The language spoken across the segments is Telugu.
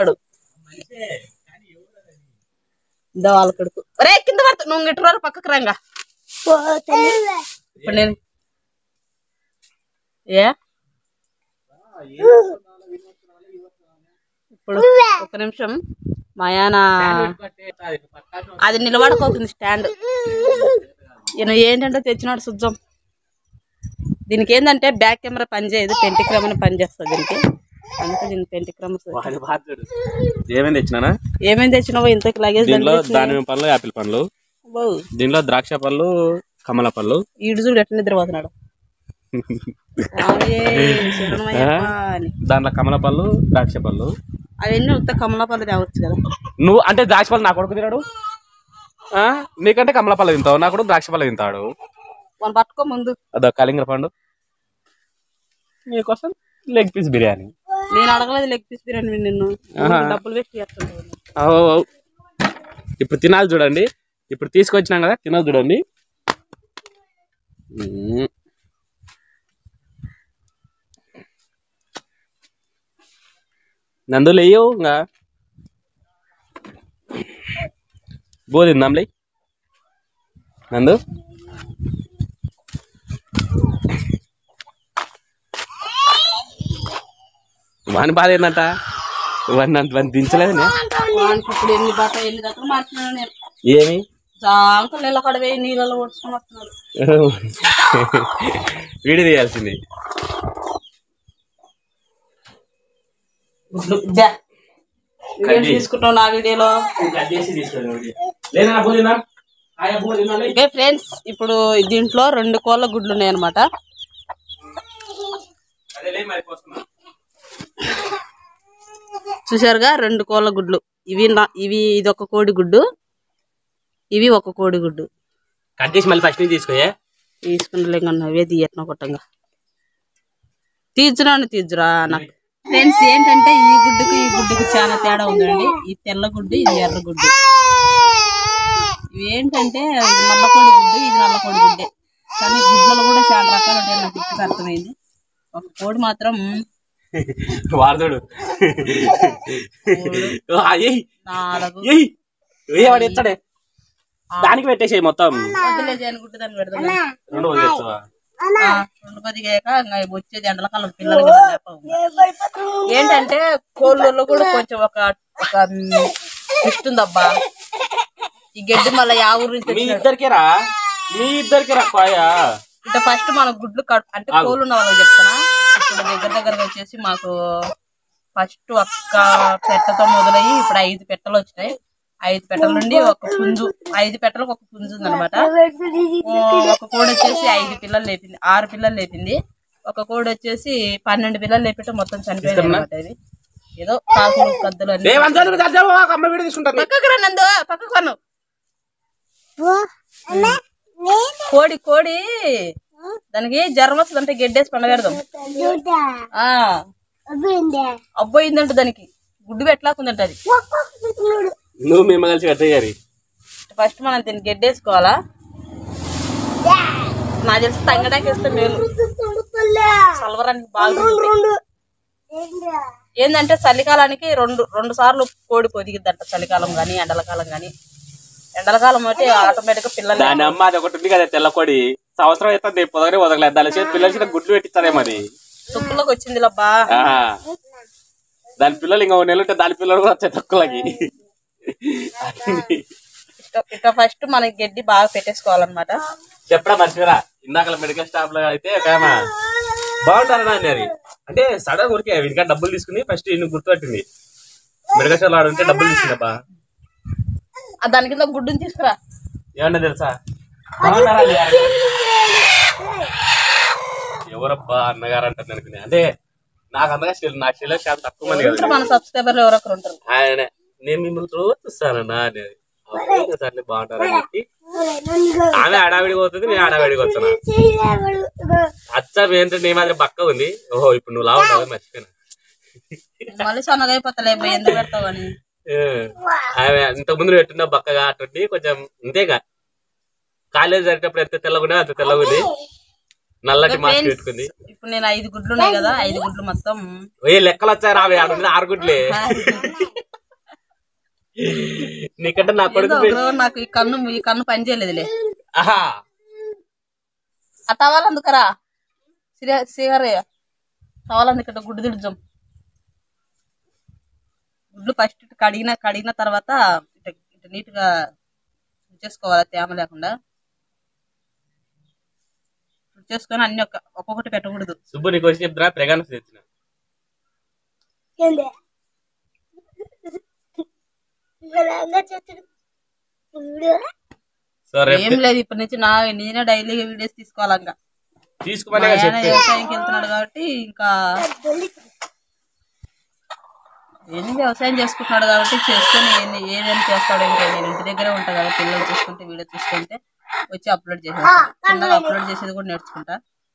వాడు ఇదో వాళ్ళ కొడుకు రే కింద పడుతు నువ్వు గిట్టు పక్కకు రంగా ఇప్పుడు నేను ఏ ఇప్పుడు ఒక నిమిషం మాయాన అది నిలబడుకోకుంది స్టాండ్ ఈయన ఏంటంటే తెచ్చినాడు సుజ్జం దీనికి ఏంటంటే బ్యాక్ కెమెరా పనిచేయదు పెంటిక్రమ్ అని పనిచేస్తుంది దీనికి అందుకే దీనికి పెంటిక్రమ్ వాడి బాధ్యుడు ఏమేమి తెచ్చినానా ఏమేమి తెచ్చినావో ఇంతకు లగేజ్ దీనిలో దానిమ్మ పళ్ళు యాపిల్ పండ్లు దీనిలో ద్రాక్ష పళ్ళు కమల పళ్ళు ఈడు చూడు ఎట్లా నిద్రపోతున్నాడు రామయ్యే, శరణమయ్యప్ప అని. దాంట్లో కమల పళ్ళు ద్రాక్ష పళ్ళు అవన్నీ ఉత్త కమలాపల్లి తేవచ్చు కదా నువ్వు అంటే ద్రాక్ష పళ్ళు నా కొడుకు తినాడు ఆ? నీకంటే కమల పళ్ళు తింటావు నా కొడుకు ద్రాక్ష పళ్ళు తింటాడు మనం పట్టుకో ముందు అదో కలింగర పండు నీకోసం లెగ్ పీస్ బిర్యానీ నేను అడగలేదు లెగ్ పీస్ బిర్యానీ నిన్ను డబ్బులు పెట్టి చేస్తుంటాను అవు, అవు. ఇప్పుడు తినాలి చూడండి ఇప్పుడు తీసుకొచ్చినాం కదా తినాలి చూడండి మ్మ్. నందు లేయో ఇంకా బో తిందాంలే నందు వాని బాధ ఏంటంట వాడిని అంత వాడిని దించలేదు వానికి ఇప్పుడు ఎన్ని బట్ట ఎన్ని దగ్గర మార్చినాడు నేను ఏమి జాంకలు నీళ్ళ కడవే నీళ్ళలో కొట్టుకొని వస్తున్నాడు వీడియో తీయాల్సింది దా. వీడియో తీసుకుంటావు నా వీడియోలో ఓకే ఫ్రెండ్స్ ఇప్పుడు దీంట్లో రెండు కోళ్ళ గుడ్లు ఉన్నాయి అనమాట చూసారుగా రెండు కోళ్ళ గుడ్లు ఇవి నా- ఇవి ఇది ఒక కోడి గుడ్డు ఇవి ఒక కోడి గుడ్డు కట్ చేసి మళ్ళీ ఫస్ట్ నుంచి తీసుకోయే తీసుకుంటలేకన్నా అవే తీయట్న కొట్టంగా తీర్చురాను తీర్చురా నాకు ఫ్రెండ్స్ ఏంటంటే ఈ గుడ్డుకు ఈ గుడ్డుకు చాలా తేడా ఉందండి ఈ తెల్ల గుడ్డు ఇది ఎర్ర గుడ్డు ఇవి ఏంటంటే ఇది నల్లకోడి గుడ్డు ఇది నల్లకోడి గుడ్డే కానీ గుడ్లలో కూడా చాలా రకాలు ఉంటాయి నాకు ఇప్పుడు అర్థమైంది ఒక కోడి మాత్రం వాడతాడు నాలుగు వాడు ఎత్తాడే దానికి పెట్టేసేయి మొత్తం వదిలే చేయని గుడ్డు దాన్ని పెడతాం రెండు వదిలేస్తావా ఆ, రెండు పదిగాక ఇంకా వచ్చేది ఎండలకాలం పిల్లలు కదా లేప. ఏంటంటే కోళ్ళలో కూడా కొంచెం ఒక ఒక ట్విస్ట్ ఉందబ్బా ఈ గడ్డి మళ్ళీ యా ఊరు నుంచి మీ వచ్చినాడు ఇద్దరికేరా మీ ఇద్దరికేరా కోయా ఇట్లా ఫస్ట్ మన గుడ్లు కట్ అంటే కోళ్ళు ఉన్న వాళ్ళకి చెప్తానా ఇప్పుడు దగ్గర దగ్గరగా వచ్చేసి మాకు ఫస్ట్ ఒక్క పెట్టతో మొదలయ్యి ఇప్పుడు ఐదు పెట్టలు వచ్చినాయి ఐదు పెట్టల నుండి ఒక పుంజు ఐదు పెట్టలకు ఒక పుంజు ఉందన్నమాట ఓ, ఒక కోడి వచ్చేసి ఐదు పిల్లలు లేపింది ఆరు పిల్లలు లేపింది ఒక కోడి వచ్చేసి పన్నెండు పిల్లలు లేపితే మొత్తం చనిపోయింది అనమాట ఇది ఏదో కాకులు కద్దలు అన్ని అమ్మ వీడియో తీసుకుంటాను పక్కకు రా నందు పక్కకు రాను కోడి కోడి దానికి జ్వరం వస్తుందంటే గెడ్డేసి పండగెడదాం ఆ అబ్బోయిందంట దానికి గుడ్డు పెట్టలాకుందంట అది నువ్వు మేము కలిసి కట్టేయాలి ఫస్ట్ మనం దీన్ని గెడ్డేసుకోవాలా నాకు తెలిసి తంగడానికి వేస్తే మేలు సల్వరానికి బాగా ఉంటుంది. ఏంటంటే చలికాలానికి రెండు రెండు సార్లు కోడి పొదిగిద్దంట చలికాలం గాని ఎండలకాలం గాని ఎండలకాలం అయితే ఆటోమేటిక్ గా పిల్లలు దాని అమ్మ అది ఒకటి ఉంది కదా తెల్లకొడి సంవత్సరం అయితే పొదగనే వదలలేదు దాని చేతి పిల్లల చేత గుడ్లు పెట్టిస్తారే మరి తుక్కులోకి వచ్చింది లబ్బా ఆ. దాని పిల్లలు ఇంకా నెల ఉంటే దాని పిల్లలు కూడా వచ్చాయి తక్కువలకి ఇట్లా- ఇట్లా ఫస్ట్ మనకి గడ్డి బాగా పెట్టేసుకోవాలన్నమాట చెప్పడా మర్చిపోరా ఇందాక మెడికల్ స్టాఫ్ లో అయితే ఒక ఆమె బాగుంటారని అన్నారు అంటే సడన్ ఊరికే వీడికా డబ్బులు తీసుకుని ఫస్ట్ ఇన్ని గుర్తుపట్టింది మెడికల్ స్టాఫ్ లో ఉంటే డబ్బులు తీసుకుందబ్బా ఆ దాని కింద గుడ్డుని తీసుకురా ఏమన్నా తెలుసా బాగున్నారా లేదా? ఎవరబ్బా అన్నగారు అంటారు అనుకునే అదే నాకు అందగా శిల- నాకు శిల చాలా తక్కువ మంది కదా మన సబ్స్క్రైబర్లు ఎవరొకరు ఉంటారు ఆయన నేను మిమ్మల్ని రోజు చూస్తానన్నా అనేది అవునా సర్లే బాగుంటారని చెప్పి ఆమె ఆడావిడికి పోతుంది నేను ఆడావిడికి వచ్చాను అచ్చ ఏంటంటే నీ మాదిరి పక్క ఉంది ఓహో ఇప్పుడు నువ్వు లావుంటావు మర్చిపోయినా మళ్ళీ సన్నగా అయిపోతలే అబ్బాయి ఎందుకు పెడతావని ఏ, ఆమె ఇంతకు ముందు పెట్టున్న బక్కగా అటువంటి కొంచెం ఇంతేగా కాలేజ్ జరిగేటప్పుడు ఎంత తెల్లగున్నా అంత తెల్లగుంది నల్లటి మాస్క్ Friends, పెట్టుకుంది ఇప్పుడు నేను ఐదు గుడ్లు ఉన్నాయి కదా ఐదు గుడ్లు మొత్తం ఏ లెక్కలు వచ్చాయి రావి ఆడ ఉంది ఆరు గుడ్లే నీకంటే నా కొడుకు ఏదో ఒకరోజు నాకు ఈ కన్ను ఈ కన్ను పని చేయలేదులే ఆహా ఆ టవాల్ అందుకరా సిరే సిగరే టవాల్ అందుకట గుడ్డు దిడుజం గుడ్లు ఫస్ట్ కడిగిన కడిగిన తర్వాత ఇట ఇట నీట్ గా చేసుకోవాలి తేమ లేకుండా చేసుకొని అన్ని ఒక ఒక్కొక్కటి పెట్టకూడదు సుబ్బు నీకు వచ్చి చెప్తున్నా ప్రెగానస్ తెచ్చిన ఏంది బలంగా చేతుడు చూడు సో రేపు ఏం లేదు ఇప్పటి నుంచి నా నేనే డైలీ వీడియోస్ తీసుకోవాలి ఇంకా తీసుకోమని మా ఆయన చెప్తే వ్యవసాయంకి వెళ్తున్నాడు కాబట్టి ఇంకా ఎన్ని వ్యవసాయం చేసుకుంటున్నాడు కాబట్టి చేసుకొని ఏమి- ఏమేమి చేస్తాడు ఇంకా నేను ఇంటి దగ్గరే ఉంటా కదా పిల్లలు చూసుకుంటే వీడియో చూసుకుంటే వచ్చి అప్లోడ్ చేసేస్తాను చిన్నగా అప్లోడ్ చేసేది కూడా నేర్చుకుంటా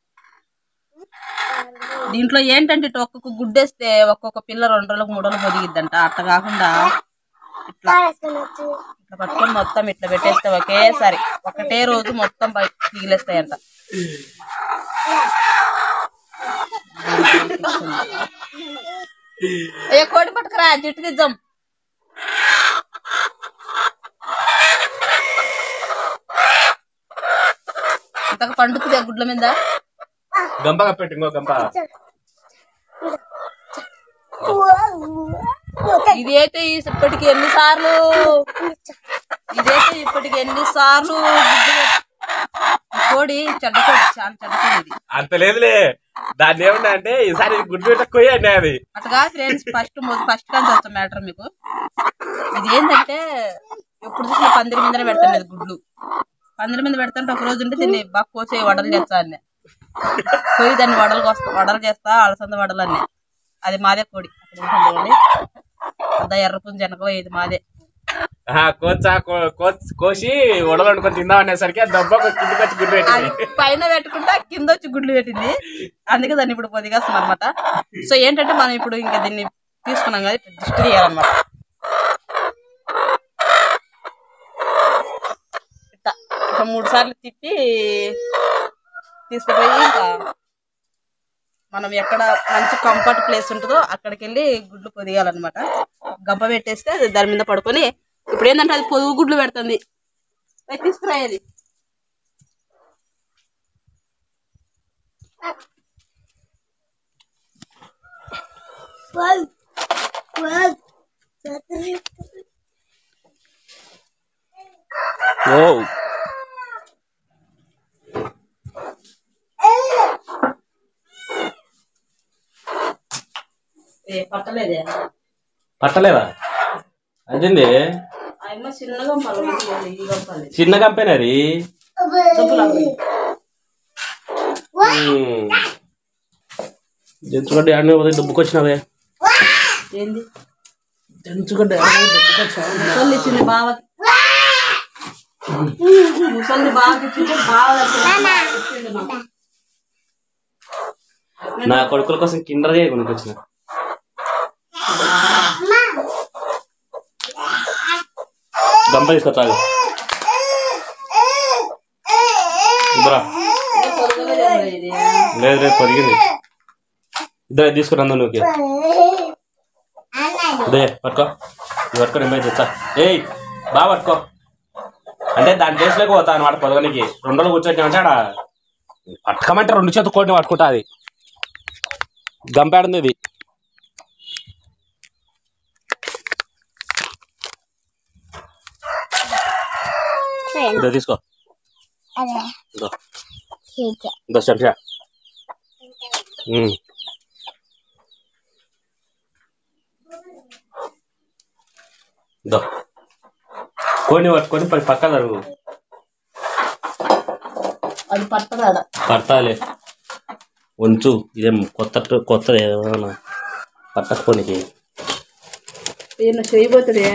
దీంట్లో ఏంటంటే ఇటు ఒక్కొక్క గుడ్డేస్తే ఒక్కొక్క పిల్ల రెండు రోజులకు మూడు రోజులు పొదిగిద్దంట అట్లా కాకుండా ఇట్లా పారేసుకొని వచ్చి ఇట్లా పట్టుకొని మొత్తం ఇట్లా పెట్టేస్తే ఒకేసారి ఒకటే రోజు మొత్తం పై మిగిలేస్తాయంట ఏ కోడి పట్టుకురా జుట్టు దిద్దాం ఇంతకు పండుతుంది గుడ్ల మీద గంప కప్పెట్టు ఇంకో గంప ఇదైతే ఈ- ఇప్పటికి ఎన్ని సార్లు ఇదైతే ఇప్పటికి ఎన్ని సార్లు గుడ్డు పెట్- ఈ కోడి చెడ్డ కోడి చాలా చెడ్డ కోడి ఇది అంత లేదులే దాన్ని ఏమన్నా అంటే ఈసారి గుడ్డు పెట్టకపోయి అన్నీ అది అటుగా ఫ్రెండ్స్ ఫస్ట్ ఫస్ట్ కానీ వస్తాం మ్యాటర్ మీకు ఇది ఏంటంటే ఎప్పుడు చూసిన పందిరి మీదనే పెడతాను ఇది గుడ్లు పందిరి మీద పెడతాంటే ఒక రోజు ఉంటే దీన్ని బాగా కోసే వడలు చేస్తా అన్నీ పోయి దాన్ని వడలు కోస్తా వడలు చేస్తా అలసంద వడలు అన్నీ అది మాదే కోడి అక్కడ ఉంటుంది చూడండి పెద్ద ఎర్రపుంజ వెనక ఇది మాదే ఆహా, కోచా కో- కోచ్ కోసి వడలు వండుకొని తిందాం అనేసరికి ఆ దెబ్బ కిందకి వచ్చి గుడ్డు అది పెట్టింది పైన పెట్టుకుంటే కింద వచ్చి గుడ్లు పెట్టింది అందుకే దాన్ని ఇప్పుడు పొదిగేస్తున్నాం అనమాట సో ఏంటంటే మనం ఇప్పుడు ఇంకా దీన్ని తీసుకున్నాం కదా ఇప్పుడు దిష్టి తీయాలన్నమాట ఇట్లా ఇట్లా మూడు సార్లు తిప్పి తీసుకుపోయి ఇంకా మనం ఎక్కడ మంచి కంఫర్ట్ ప్లేస్ ఉంటుందో అక్కడికి వెళ్ళి గుడ్లు పొదిగాలన్నమాట గబ్బ పెట్టేస్తే అది దాని మీద పడుకొని ఇప్పుడు ఏంటంటే అది పొదుగు గుడ్లు పెడుతుంది అవి తీసుకురాయేది వావ్ వావ్ చేతుడు ఓ ఏ పట్టలేదే పట్టలేదా అదేంది ఆయమ్మ చిన్నగా పలవాలి ఈ గంపాలి చిన్న కంపెనీ అది జంచుగడ్డ ఆడనే పోతే డబ్బుకి వచ్చినవే ఏంది జంచుగడ్డ ముసలి ఇచ్చింది బావ ముసలి బాగా ఇచ్చింది బావ ఇచ్చింది నాకు. నా కొడుకుల కోసం కిండర్ గా కొనుక్కొచ్చిన గంప తీసుకొచ్చాగు ఇద్దరా ఏ పొరగలేదు ఇది. లేదు లేదు పొదిగింది ఇద్దరు తీసుకుని అందా నువ్వు ఇదే పట్టుకో ఇది పట్టుకో నేను తెచ్చా ఏయ్ బాగా పట్టుకో అంటే దాని ప్లేస్లోకి పోతా అనమాట పొదగనికి రెండు రోజులు కూర్చొని ఆడ పట్టుకోమంటే రెండు చేతులు కోటిని పట్టుకుంటా అది గంపాడుంది ఇది ఇదో తీసుకో అదే ఇదో ठीक है ఇదో చెంచా ఉమ్. ఇదో కోడిని పట్టుకొని పది పక్క జరుగు అది పట్టదాడ పట్టాలి ఉంచు ఇదేం కొత్త కొత్త ఏమన్నా పట్టకపోనికి ఈయన చేయబోతుడే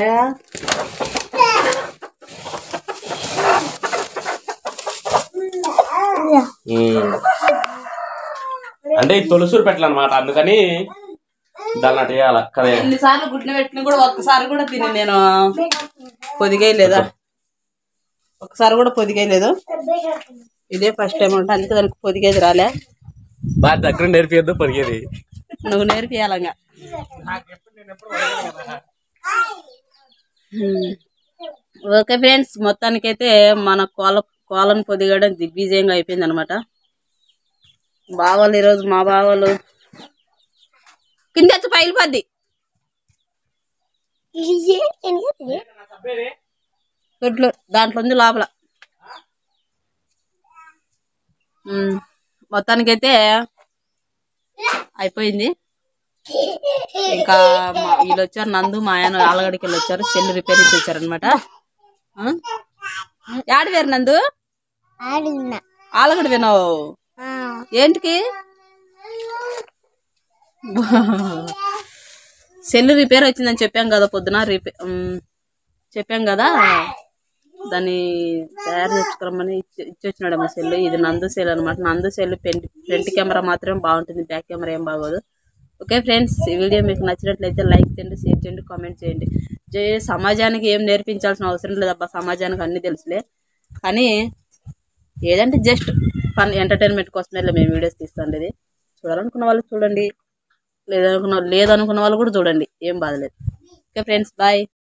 ఉమ్. అంటే ఈ తొలుసూరు పెట్టాలన్నమాట అందుకని దాన్ని అటు వేయాల కదే ఎన్నిసార్లు గుడ్లు పెట్టినా కూడా ఒక్కసారి కూడా తిని నేను పొదిగేయలేదా ఒక్కసారి కూడా పొదిగేయలేదు ఇదే ఫస్ట్ టైం అంటే అందుకే దానికి పొదిగేది రాలే బాగా దగ్గర నేర్పియద్దు పరిగేది నువ్వు నేర్పియాలంగా ఓకే ఫ్రెండ్స్ మొత్తానికైతే మన కోల కోలను పొదిగడం దిగ్విజయంగా అయిపోయింది అనమాట బావాలు ఈరోజు మా బావాలు కింద ఎత్తు పైలిపోద్ది ఇది ఏంటి దొడ్లో దాంట్లో ఉంది లోపల ఉమ్, మొత్తానికైతే అయిపోయింది ఇంకా మా- వీళ్ళు వచ్చారు నందు మా ఆయన ఆలగడికి వెళ్ళి వచ్చారు సెల్ రిపేర్ ఇచ్చి వచ్చారు అనమాట యాడ వేరు నందు ఆడినా ఆలగడ వినవు ఏంటికి సెల్ రిపేర్ వచ్చిందని చెప్పాం కదా పొద్దున రిపే ఉమ్, చెప్పాం కదా దాన్ని తయారు చేసుకురమ్మని ఇచ్చి ఇచ్చొచ్చినాడు మా సెల్ ఇది నందు సెల్ అనమాట నందు సెల్ ఫ్రంట్ ఫ్రంట్ కెమెరా మాత్రమే బాగుంటుంది బ్యాక్ కెమెరా ఏం బాగోదు ఓకే ఫ్రెండ్స్ ఈ వీడియో మీకు నచ్చినట్లయితే లైక్ చేయండి షేర్ చేయండి కామెంట్ చేయండి జే సమాజానికి ఏం నేర్పించాల్సిన అవసరం లేదబ్బా సమాజానికి అన్నీ తెలుసులే కానీ ఏదంటే జస్ట్ ఫన్ ఎంటర్టైన్మెంట్ కోసమే మేము వీడియోస్ తీస్తుండేది చూడాలనుకున్న వాళ్ళు చూడండి లేదనుకున్న లేదనుకున్న వాళ్ళు కూడా చూడండి ఏం బాధలేదు ఓకే ఫ్రెండ్స్ బాయ్